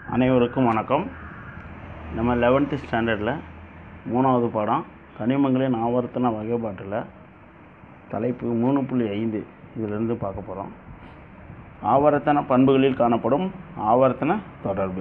அனைவருக்கும் வணக்கம் நம்ம லெவன்த்து ஸ்டாண்டர்டில் மூணாவது பாடம் கனிமங்களின் ஆவர்த்தன வகைப்பாட்டில் தலைப்பு மூணு புள்ளி ஐந்து இதிலிருந்து பார்க்க போகிறோம் ஆவர்த்தன பண்புகளில் காணப்படும் ஆவர்த்தன தொடர்பு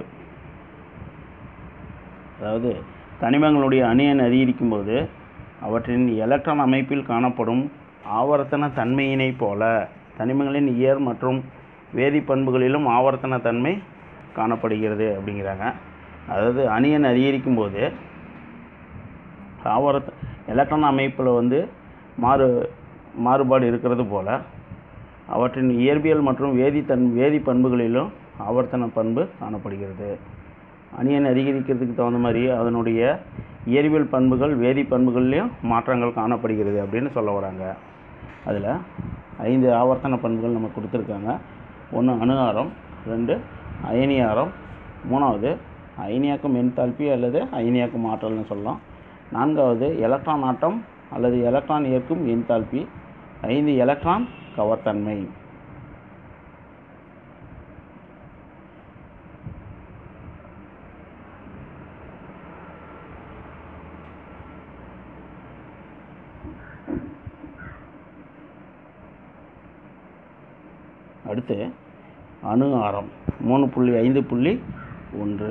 அதாவது தனிமங்களுடைய அணு எண் அதிகரிக்கும் போது அவற்றின் எலக்ட்ரான் அமைப்பில் காணப்படும் ஆவர்த்தன தன்மையினைப் போல தனிமங்களின் இயற் மற்றும் வேதிப்பண்புகளிலும் ஆவர்த்தன தன்மை காணப்படுகிறது அப்படிங்கிறாங்க அதாவது அணு எண் அதிகரிக்கும் போது ஆவர்த்த எலக்ட்ரான் அமைப்பில் வந்து மாறு மாறுபாடு இருக்கிறது போல அவற்றின் இயற்பியல் மற்றும் வேதித்தன் வேதி பண்புகளிலும் ஆவர்த்தன பண்பு காணப்படுகிறது அணியன் அதிகரிக்கிறதுக்கு தகுந்த மாதிரி அதனுடைய இயற்பியல் பண்புகள் வேதி பண்புகள்லையும் மாற்றங்கள் காணப்படுகிறது அப்படின்னு சொல்ல வராங்க அதில் ஐந்து ஆவர்த்தன பண்புகள் நம்ம கொடுத்துருக்காங்க ஒன்று அணு ஆரம் ரெண்டு அயனி ஆரம் மூணாவது அயனியாக்கும் என்தால்பி அல்லது அயனியாக்கும் ஆற்றல்னு சொல்லலாம் நான்காவது எலக்ட்ரான் ஆட்டம் அல்லது எலக்ட்ரான் ஏற்கும் என்தால்பி ஐந்து எலக்ட்ரான் கவர்த்தன்மை அடுத்து அணு ஆரம் மூணு புள்ளி ஐந்து புள்ளி ஒன்று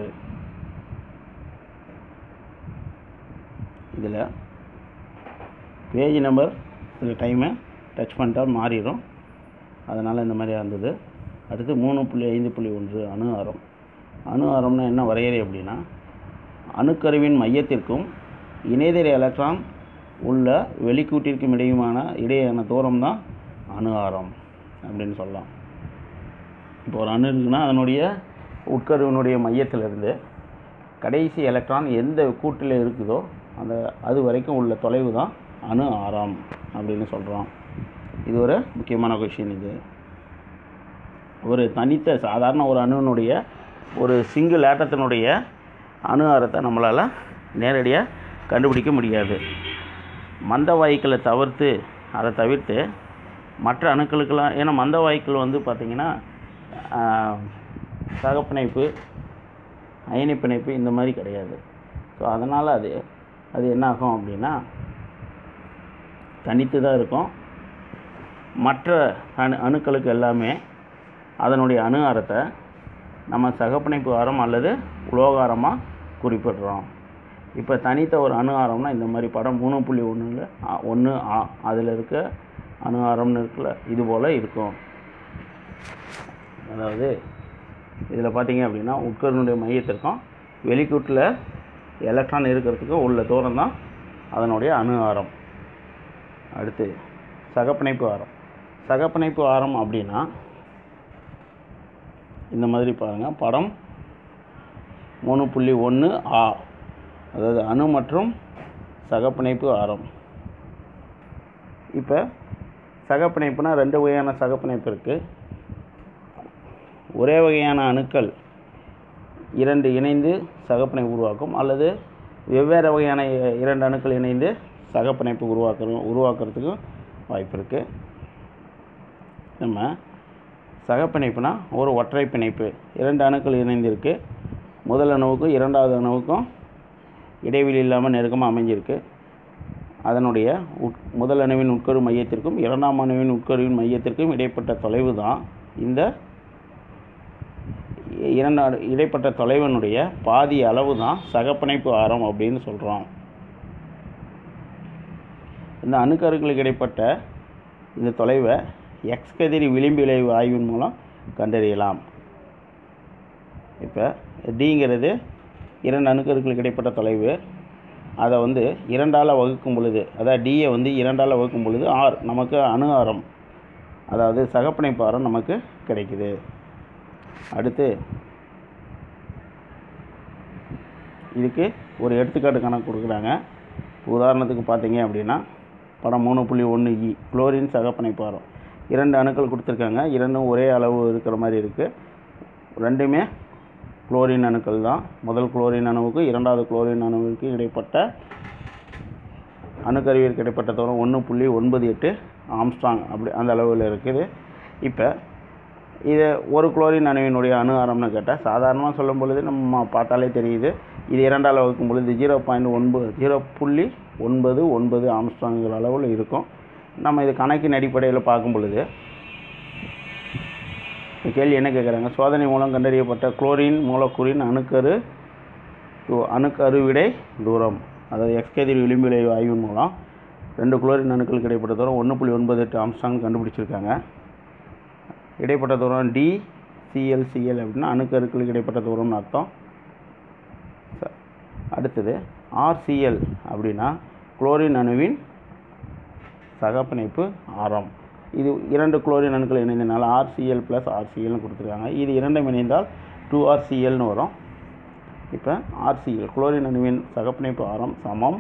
இதில் பேஜ் நம்பர் இந்த டைமை டச் பண்ணிட்டா மாறிடும் அதனால் இந்த மாதிரி இருந்தது அடுத்து மூணு புள்ளி ஐந்து புள்ளி ஒன்று அணு ஆரம் அணு ஆரம்னா என்ன வரையறை அப்படின்னா அணுக்கருவின் மையத்திற்கும் இணையதர எலக்ட்ரான் உள்ள வெளிக்கூட்டிற்கும் இடையுமான இடையேயான தூரம் தான் அணு ஆரம் அப்படின்னு சொல்லலாம் இப்போ ஒரு அணு இருக்குன்னா அதனுடைய உட்கருவினுடைய மையத்திலிருந்து கடைசி எலக்ட்ரான் எந்த கூட்டில் இருக்குதோ அந்த அது வரைக்கும் உள்ள தொலைவு தான் அணு ஆரம் அப்படின்னு சொல்கிறோம் இது ஒரு முக்கியமான கொஷின் இது ஒரு தனித்த சாதாரண ஒரு அணுவினுடைய ஒரு சிங்கிள் ஆட்டத்தினுடைய அணு ஆரத்தை நம்மளால் நேரடியாக கண்டுபிடிக்க முடியாது மந்த வாயுக்களை தவிர்த்து அதை தவிர்த்து மற்ற அணுக்களுக்கெல்லாம் ஏன்னா மந்த வாயுக்கள் வந்து பார்த்திங்கன்னா சகப்பிணைப்பு அயனி பிணைப்பு இந்த மாதிரி கிடையாது ஸோ அதனால் அது அது என்ன ஆகும் அப்படின்னா தனித்து தான் இருக்கும் மற்ற அணு அணுக்களுக்கு எல்லாமே அதனுடைய அணு ஆரத்தை நம்ம சகப்பிணைப்பு ஆரம் அல்லது உலோகாரமாக குறிப்பிடுறோம் இப்போ தனித்த ஒரு அணு ஆரம்னா இந்த மாதிரி படம் மூணு புள்ளி ஒன்றில் ஒன்று ஆ அதில் இருக்க அணு ஆரம்னு இருக்குல்ல இது போல் இருக்கும் அதாவது இதில் பார்த்தீங்க அப்படின்னா உட்கருனுடைய மையத்திற்கும் வெளிக்கூட்டில் எலக்ட்ரான் இருக்கிறதுக்கும் உள்ள தூரம் தான் அதனுடைய அணு ஆரம் அடுத்து சகப்பிணைப்பு ஆரம் சகப்பிணைப்பு ஆரம் அப்படின்னா இந்த மாதிரி பாருங்கள் படம் மூணு புள்ளி ஒன்று ஆ அதாவது அணு மற்றும் சகப்பிணைப்பு ஆரம் இப்போ சகப்பிணைப்புனா ரெண்டு வகையான சகப்பிணைப்பு இருக்குது ஒரே வகையான அணுக்கள் இரண்டு இணைந்து சகப்பிணைப்பு உருவாக்கும் அல்லது வெவ்வேறு வகையான இரண்டு அணுக்கள் இணைந்து சகப்பிணைப்பு உருவாக்க உருவாக்குறதுக்கும் வாய்ப்பு இருக்குது நம்ம சகப்பிணைப்புனா ஒரு ஒற்றை பிணைப்பு இரண்டு அணுக்கள் இணைந்திருக்கு முதல் அணுவுக்கும் இரண்டாவது அணுவுக்கும் இடைவெளி இல்லாமல் நெருக்கமாக அமைஞ்சிருக்கு அதனுடைய உட் முதல் அணுவின் உட்கரு மையத்திற்கும் இரண்டாம் அணுவின் உட்கருவின் மையத்திற்கும் இடைப்பட்ட தொலைவு தான் இந்த இரண்டு இடைப்பட்ட தொலைவனுடைய பாதி அளவு தான் சகப்பிணைப்பு ஆரம் அப்படின்னு சொல்கிறோம் இந்த அணுக்கருக்களுக்கு இடைப்பட்ட இந்த தொலைவை எக்ஸ் கதிரி விளிம்பு விளைவு ஆய்வின் மூலம் கண்டறியலாம் இப்போ டிங்கிறது இரண்டு அணுக்கருக்களுக்கு இடைப்பட்ட தொலைவு அதை வந்து இரண்டால் வகுக்கும் பொழுது அதாவது டியை வந்து இரண்டால் வகுக்கும் பொழுது ஆர் நமக்கு அணு ஆரம் அதாவது சகப்பிணைப்பு ஆரம் நமக்கு கிடைக்குது அடுத்து இதுக்கு ஒரு எடுத்துக்காட்டு கணக்கு கொடுக்குறாங்க உதாரணத்துக்கு பார்த்தீங்க அப்படின்னா படம் மூணு புள்ளி ஒன்று இ குளோரின் சகப்பிணைப்பு ஆரம் இரண்டு அணுக்கள் கொடுத்துருக்காங்க இரண்டும் ஒரே அளவு இருக்கிற மாதிரி இருக்குது ரெண்டுமே குளோரின் அணுக்கள் தான் முதல் குளோரின் அணுவுக்கு இரண்டாவது குளோரின் அணுவுக்கு இடைப்பட்ட அணுக்கருவிற்கு இடைப்பட்ட தூரம் ஒன்று புள்ளி ஒன்பது எட்டு ஆம்ஸ்ட்ராங் அப்படி அந்த அளவில் இருக்குது இப்போ இது ஒரு குளோரின் அணுவினுடைய அணு ஆரம்னு கேட்டால் சாதாரணமாக சொல்லும் பொழுது நம்ம பார்த்தாலே தெரியுது இது இரண்டால் வகுக்கும் பொழுது ஜீரோ பாயிண்ட் ஒன்பது ஜீரோ புள்ளி ஒன்பது ஒன்பது ஆம்ஸ்ட்ராங்கிற அளவில் இருக்கும் நம்ம இது கணக்கின் அடிப்படையில் பார்க்கும் பொழுது இந்த கேள்வி என்ன கேட்குறாங்க சோதனை மூலம் கண்டறியப்பட்ட குளோரின் மூலக்கூறின் அணுக்கரு து- அணுக்கருவிடை தூரம் அதாவது எக்ஸ்கதிர் விளிம்பு ஆய்வின் மூலம் ரெண்டு குளோரின் அணுக்களுக்கு இடைப்பட்ட தூரம் ஒன்று புள்ளி ஒன்பது எட்டு ஆம்ஸ்டாங் கண்டுபிடிச்சிருக்காங்க இடைப்பட்ட தூரம் டி சிஎல்சிஎல் அப்படின்னா அணுக்கருக்களுக்கு இடைப்பட்ட தூரம்னு அர்த்தம் ச- அடுத்தது ஆர்சிஎல் அப்படின்னா குளோரின் அணுவின் சகப்பிணைப்பு ஆரம் இது இரண்டு குளோரின் அணுக்கள் இணைந்தனால ஆர்சிஎல் ப்ளஸ் ஆர்சிஎல்னு கொடுத்துருக்காங்க இது இரண்டும் இணைந்தால் டூ ஆர்சிஎல்னு வரும் இப்போ ஆர்சிஎல் குளோரின் அணுவின் சகப்பிணைப்பு ஆரம் சமம்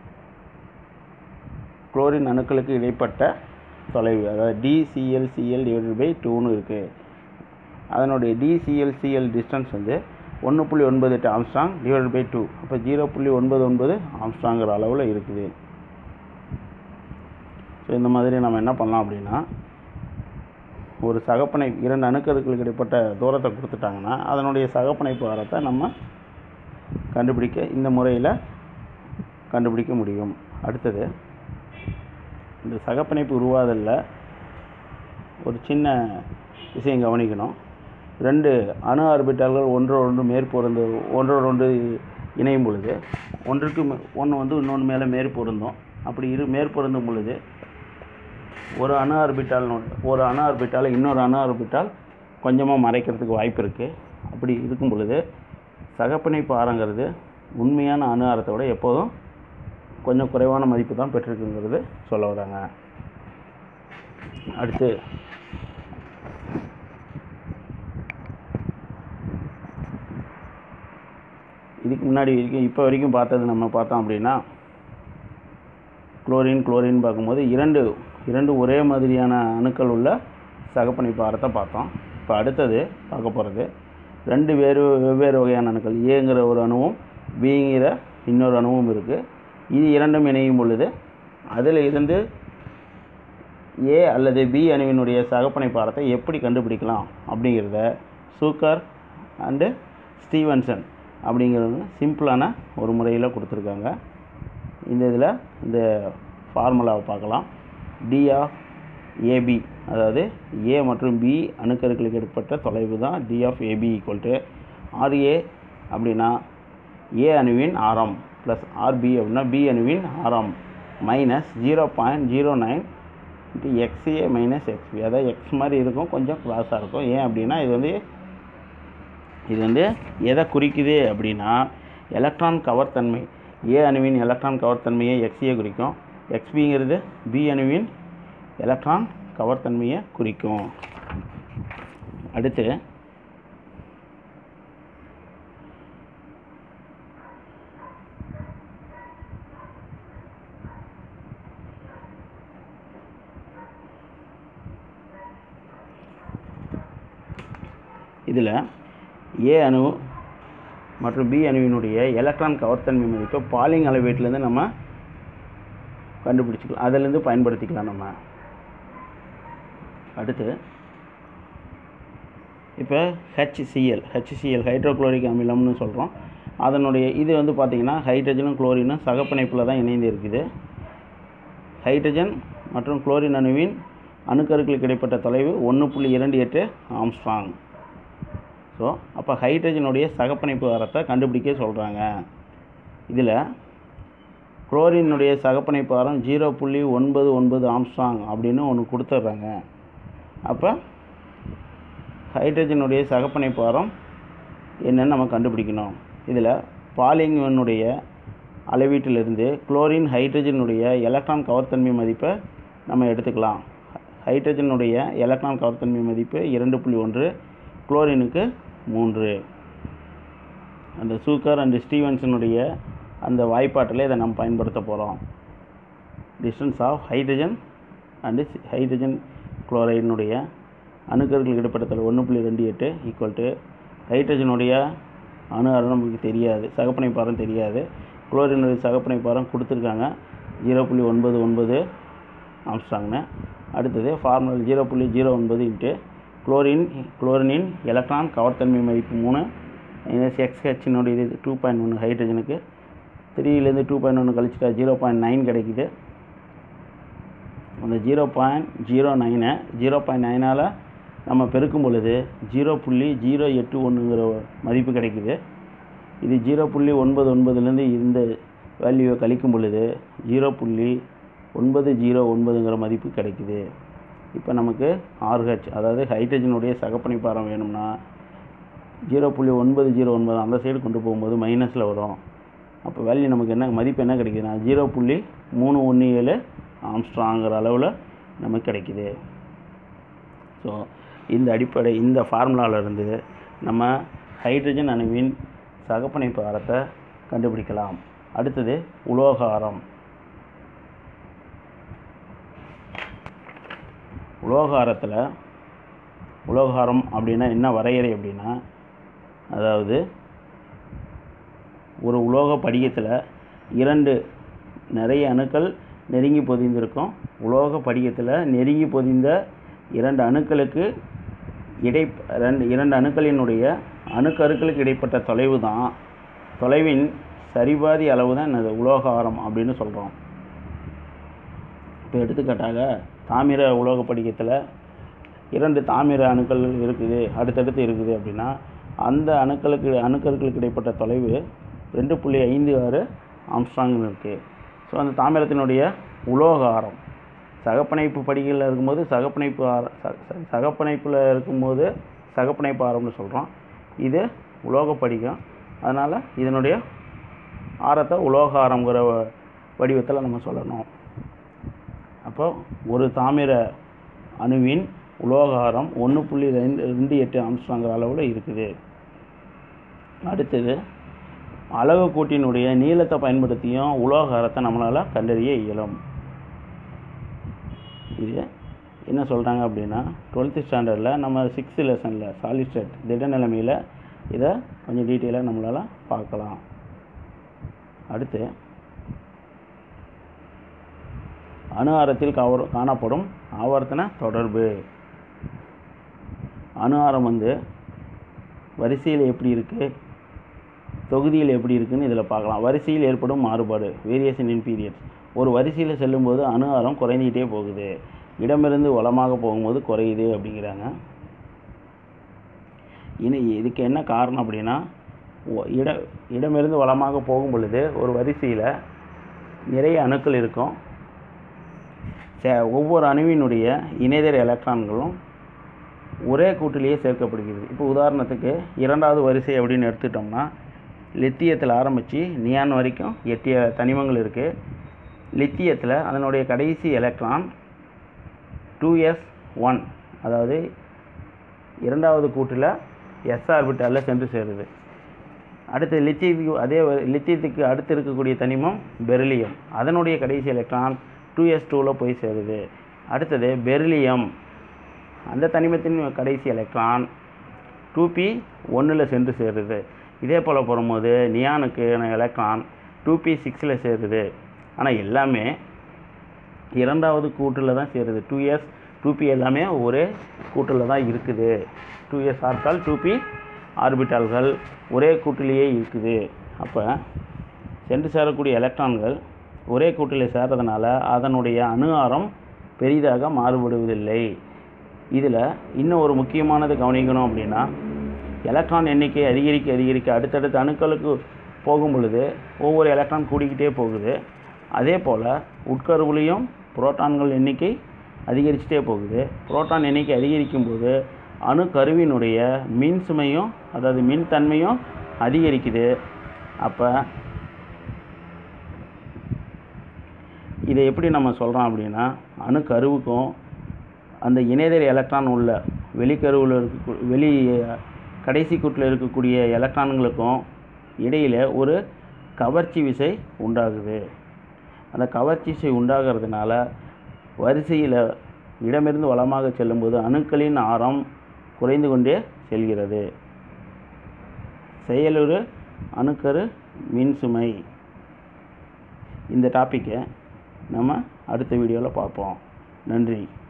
குளோரின் அணுக்களுக்கு இடைப்பட்ட தொலைவு அதாவது டிசிஎல்சிஎல் டிவைடட் பை டூன்னு இருக்குது அதனுடைய டிசிஎல்சிஎல் டிஸ்டன்ஸ் வந்து ஒன்று புள்ளி ஒன்பது எட்டு ஆம்ஸ்ட்ராங் டிவைடட் பை டூ அப்போ ஜீரோ புள்ளி ஒன்பது ஒன்பது ஆம்ஸ்ட்ராங்கிற அளவில் இருக்குது ஸோ இந்த மாதிரி நம்ம என்ன பண்ணலாம் அப்படின்னா ஒரு சகப்பனை இரண்டு அணுக்கருக்களுக்கு இடைப்பட்ட தூரத்தை கொடுத்துட்டாங்கன்னா அதனுடைய சகப்பனைப்பு ஆரத்தை நம்ம கண்டுபிடிக்க இந்த முறையில் கண்டுபிடிக்க முடியும் அடுத்தது இந்த சகப்பிணைப்பு உருவாதலில் ஒரு சின்ன விஷயம் கவனிக்கணும் ரெண்டு அணு ஆர்பிட்டால்கள் ஒன்றோடு ஒன்று மேற்பொருந்து ஒன்றோடு ஒன்று இணையும் பொழுது ஒன்றுக்கு ஒன்று வந்து இன்னொன்று மேலே மேற்பொருந்தும் அப்படி இரு மேற்பொருந்தும் பொழுது ஒரு அணு ஆர்பிட்டால் ஒரு அணு ஆர்பிட்டால் இன்னொரு அணு ஆர்பிட்டால் கொஞ்சமாக மறைக்கிறதுக்கு வாய்ப்பு இருக்குது அப்படி இருக்கும் பொழுது சகப்பிணைப்பு ஆரங்கிறது உண்மையான அணு ஆரத்தை விட எப்போதும் கொஞ்சம் குறைவான மதிப்பு தான் பெற்றிருக்குங்கிறது சொல்ல வராங்க அடுத்து இதுக்கு முன்னாடி வரைக்கும் இப்போ வரைக்கும் பார்த்தது நம்ம பார்த்தோம் அப்படின்னா குளோரின் குளோரின் பார்க்கும்போது இரண்டு இரண்டு ஒரே மாதிரியான அணுக்கள் உள்ள சகப்பிணைப்பு ஆரத்தை பார்த்தோம் இப்போ அடுத்தது பார்க்க போகிறது ரெண்டு வேறு வெவ்வேறு வகையான அணுக்கள் ஏங்கிற ஒரு அணுவும் பிங்கிற இன்னொரு அணுவும் இருக்குது இது இரண்டும் இணையும் பொழுது அதில் இருந்து ஏ அல்லது பி அணுவினுடைய சகப்பனை பாரத்தை எப்படி கண்டுபிடிக்கலாம் அப்படிங்கிறத சூக்கர் அண்டு ஸ்டீவன்சன் அப்படிங்கிறவங்க சிம்பிளான ஒரு முறையில் கொடுத்துருக்காங்க இந்த இதில் இந்த ஃபார்முலாவை பார்க்கலாம் டி ஆஃப் ஏபி அதாவது ஏ மற்றும் பி அணுக்கருக்களுக்கு ஏற்பட்ட தொலைவு தான் D of AB equal to RA அப்படின்னா ஏ அணுவின் ஆரம் ப்ளஸ் ஆர்பி அப்படின்னா பி அணுவின் ஆரம் minus zero point zero nine into XA minus XB அதாவது எக்ஸ் மாதிரி இருக்கும் கொஞ்சம் க்ராஸாக இருக்கும் ஏன் அப்படின்னா இது வந்து இது வந்து எதை குறிக்குது அப்படின்னா எலக்ட்ரான் கவர் தன்மை ஏ அணுவின் எலக்ட்ரான் கவர் தன்மையை எக்ஸியை குறிக்கும் எக்ஸ்பிங்கிறது பி அணுவின் எலக்ட்ரான் கவர் தன்மையை குறிக்கும் அடுத்து இதில் ஏ அணு மற்றும் பி அணுவினுடைய எலக்ட்ரான் கவர்த்தன்மை மதிப்பை பாலிங் அளவீட்டிலேருந்து நம்ம கண்டுபிடிச்சிக்கலாம் அதிலேருந்து பயன்படுத்திக்கலாம் நம்ம அடுத்து இப்போ ஹெச்சிஎல் ஹெச்சிஎல் ஹைட்ரோக்ளோரிக் அமிலம்னு சொல்கிறோம் அதனுடைய இது வந்து பார்த்திங்கன்னா ஹைட்ரஜனும் குளோரினும் சகப்பிணைப்பில் தான் இணைந்து இருக்குது ஹைட்ரஜன் மற்றும் குளோரின் அணுவின் அணுக்கருக்களுக்கு இடைப்பட்ட தொலைவு ஒன்று புள்ளி இரண்டு எட்டு ஆம்ஸ்ட்ராங் ஸோ அப்போ ஹைட்ரஜனுடைய சகப்பிணைப்பு ஆரத்தை கண்டுபிடிக்க சொல்கிறாங்க இதில் குளோரினுடைய சகப்பிணைப்பு ஆரம் ஜீரோ புள்ளி ஒன்பது ஒன்பது ஆம்ஸ்ட்ராங் அப்படின்னு ஒன்று கொடுத்துட்றாங்க அப்போ ஹைட்ரஜனுடைய சகப்பிணைப்பு ஆரம் என்னன்னு நம்ம கண்டுபிடிக்கணும் இதில் பாலிங்கனுடைய அளவீட்டிலிருந்து குளோரின் ஹைட்ரஜனுடைய எலக்ட்ரான் கவர்த்தன்மை மதிப்பை நம்ம எடுத்துக்கலாம் ஹைட்ரஜனுடைய எலக்ட்ரான் கவர்த்தன்மை மதிப்பு இரண்டு புள்ளி ஒன்று குளோரினுக்கு மூன்று அந்த சூக்கர் அண்ட் ஸ்டீவன்சனுடைய அந்த வாய்ப்பாட்டில் இதை நம்ம பயன்படுத்த போகிறோம் distance of hydrogen and hydrogen குளோரைடினுடைய அணுக்கர்களுக்கு இடைப்பட்ட ஒன்று புள்ளி ரெண்டு எட்டு ஈக்குவல் டு ஹைட்ரஜனுடைய அணு ஆரம் நமக்கு தெரியாது சகப்பனை பாரம் தெரியாது குளோரினுடைய சகப்பனை பாரம் கொடுத்துருக்காங்க ஜீரோ புள்ளி ஒன்பது ஒன்பது ஆம்ஸ்ட்ராங்னு அடுத்தது ஃபார்முலா ஜீரோ புள்ளி ஜீரோ ஒன்பது இன்ட்டு குளோரின் குளோரினின் எலக்ட்ரான் கவர்த்தன்மை மதிப்பு மூணு மைனஸ் எக்ஸ்ஹெச்சினுடைய இது டூ பாயிண்ட் ஒன்று ஹைட்ரஜனுக்கு த்ரீலேருந்து டூ பாயிண்ட் ஒன்று கழிச்சிட்டா ஜீரோ பாயிண்ட் நைன் கிடைக்குது அந்த ஜீரோ பாயிண்ட் ஜீரோ நைனை ஜீரோ பாயிண்ட் நைனால் நம்ம பெருக்கும் பொழுது ஜீரோ புள்ளி ஜீரோ எட்டு ஒன்றுங்கிற மதிப்பு கிடைக்குது இது ஜீரோ புள்ளி ஒன்பது ஒன்பதுலேருந்து இந்த வேல்யூவை கழிக்கும் பொழுது ஜீரோ புள்ளி ஒன்பது ஜீரோ ஒன்பதுங்கிற மதிப்பு கிடைக்குது இப்போ நமக்கு ஆர்ஹெச் அதாவது ஹைட்ரஜனுடைய சகப்பணிப்பாரம் வேணும்னா ஜீரோ புள்ளி ஒன்பது ஜீரோ ஒன்பது அந்த சைடு கொண்டு போகும்போது மைனஸில் வரும் அப்போ வேல்யூ நமக்கு என்ன மதிப்பு என்ன கிடைக்குதுன்னா ஜீரோ புள்ளி மூணு ஒன்று ஏழு ஆம்ஸ்ட்ராங்கிற அளவில் நமக்கு கிடைக்குது ஸோ இந்த அடிப்படை இந்த ஃபார்முலாவில் இருந்து நம்ம ஹைட்ரஜன் அணுவின் சகப்பிணைப்பு ஆரத்தை கண்டுபிடிக்கலாம் அடுத்தது உலோக ஆரம் உலோகாரத்தில் உலோகாரம் அப்படின்னா என்ன வரையறை அப்படின்னா அதாவது ஒரு உலோக படிகத்தில் இரண்டு நிறைய அணுக்கள் நெருங்கி பொதிந்திருக்கும் உலோக படிகத்தில் நெருங்கி பொதிந்த இரண்டு அணுக்களுக்கு இடை ரெண்டு இரண்டு அணுக்களினுடைய அணுக்கருக்களுக்கு இடைப்பட்ட தொலைவு தான் தொலைவின் சரிபாதி அளவு தான் என்னது உலோக ஆரம் அப்படின்னு சொல்கிறோம் இப்போ எடுத்துக்காட்டாக தாமிர உலோக படிகத்தில் இரண்டு தாமிர அணுக்கள் இருக்குது அடுத்தடுத்து இருக்குது அப்படின்னா அந்த அணுக்களுக்கு அணுக்கருக்களுக்கு இடைப்பட்ட தொலைவு ரெண்டு புள்ளி ஐந்து ஆறு ஆம்ஸ்ட்ராங்னு இருக்குது ஸோ அந்த தாமிரத்தினுடைய உலோக ஆரம் சகப்பிணைப்பு படிகளில் இருக்கும்போது சகப்பிணைப்பு ஆர ச- ச- சகப்பிணைப்பில் இருக்கும்போது சகப்பிணைப்பு ஆரம்னு சொல்கிறோம் இது உலோக படிகம் அதனால் இதனுடைய ஆரத்தை உலோக ஆரம்ங்கிற வ- வடிவத்தில் நம்ம சொல்லணும் அப்போ ஒரு தாமிர அணுவின் உலோக ஆரம் ஒன்று புள்ளி ரெண்டு ரெண்டு எட்டு ஆம்ஸ்ட்ராங்கிற அளவில் இருக்குது அடுத்தது அளவு கூட்டினுடைய நீளத்தை பயன்படுத்தியும் உலோக ஆரத்தை நம்மளால் கண்டறிய இயலும் இது என்ன சொல்கிறாங்க அப்படின்னா டுவெல்த்து ஸ்டாண்டர்டில் நம்ம சிக்ஸ்த்து லெசனில் சாலிட் ஸ்டேட் திட நிலைமையில் இதை கொஞ்சம் டீட்டெயிலாக நம்மளால் பார்க்கலாம் அடுத்து அணு ஆரத்தில் கவர் காணப்படும் ஆவர்த்தன தொடர்பு அணு ஆரம் வந்து வரிசையில் எப்படி இருக்குது தொகுதியில் எப்படி இருக்குன்னு இதில் பார்க்கலாம் வரிசையில் ஏற்படும் மாறுபாடு வேரியேஷன் இன் பீரியட்ஸ் ஒரு வரிசையில் செல்லும்போது அணு ஆரம் குறைஞ்சிக்கிட்டே போகுது இடமிருந்து வலமாக போகும்போது குறையுது அப்படிங்கிறாங்க இனி இதுக்கு என்ன காரணம் அப்படின்னா ஒ- இட இடமிருந்து வலமாக போகும் பொழுது ஒரு வரிசையில் நிறைய அணுக்கள் இருக்கும் சே- ஒவ்வொரு அணுவினுடைய இணைதர எலக்ட்ரான்களும் ஒரே கூட்டிலேயே சேர்க்கப்படுகிறது இப்போ உதாரணத்துக்கு இரண்டாவது வரிசை அப்படின்னு எடுத்துட்டோம்னா லித்தியத்தில் ஆரம்பித்து நியான் வரைக்கும் எட்டு தனிமங்கள் இருக்குது லித்தியத்தில் அதனுடைய கடைசி எலக்ட்ரான் டூ எஸ் ஒன் அதாவது இரண்டாவது கூட்டில் எஸ் ஆர்பிட்டாலில் சென்று சேருது அடுத்து லித்தியத்துக்கு அதே வ- லித்தியத்துக்கு அடுத்து இருக்கக்கூடிய தனிமம் பெரிலியம் அதனுடைய கடைசி எலக்ட்ரான் டூ எஸ் டூவில் போய் சேருது அடுத்தது பெரிலியம் அந்த தனிமத்தின் கடைசி எலக்ட்ரான் டூ பி ஒன்றில் சென்று சேருது இதே போல் போகும்போது நியானுக்கு எலக்ட்ரான் டூ பி சிக்ஸில் சேருது ஆனால் எல்லாமே இரண்டாவது கூட்டில் தான் சேருது டூ எஸ் டூ பி எல்லாமே ஒரே கூட்டில் தான் இருக்குது two S orbital two P ஆர்பிட்டால்கள் ஒரே கூட்டிலேயே இருக்குது அப்போ சென்று சேரக்கூடிய எலக்ட்ரான்கள் ஒரே கூட்டில் சேர்றதுனால அதனுடைய அணு ஆரம் பெரிதாக மாறுபடுவதில்லை இதில் இன்னும் ஒரு முக்கியமானது கவனிக்கணும் அப்படின்னா எலக்ட்ரான் எண்ணிக்கை அதிகரிக்க அதிகரிக்க அடுத்தடுத்த அணுக்களுக்கு போகும் பொழுது ஒவ்வொரு எலக்ட்ரான் கூடிக்கிட்டே போகுது அதே போல் உட்கருவுலேயும் புரோட்டான்கள் எண்ணிக்கை அதிகரிச்சுட்டே போகுது புரோட்டான் எண்ணிக்கை அதிகரிக்கும் போது அணு கருவினுடைய மின் சுமையும் அதாவது மின் தன்மையும் அதிகரிக்குது அப்போ இதை எப்படி நம்ம சொல்கிறோம் அப்படின்னா அணு கருவுக்கும் அந்த இணையதள எலக்ட்ரான் உள்ள வெளிக்கருவில் இருக்க வெளி கடைசி கூட்டில் இருக்கக்கூடிய எலக்ட்ரான்களுக்கும் இடையில் ஒரு கவர்ச்சி விசை உண்டாகுது அந்த கவர்ச்சி விசை உண்டாகிறதுனால வரிசையில் இடமிருந்து வலமாக செல்லும்போது அணுக்களின் ஆரம் குறைந்து கொண்டே செல்கிறது செயலுறு அணுக்கரு மின்சுமை இந்த டாப்பிக்கை நம்ம அடுத்த வீடியோவில் பார்ப்போம் நன்றி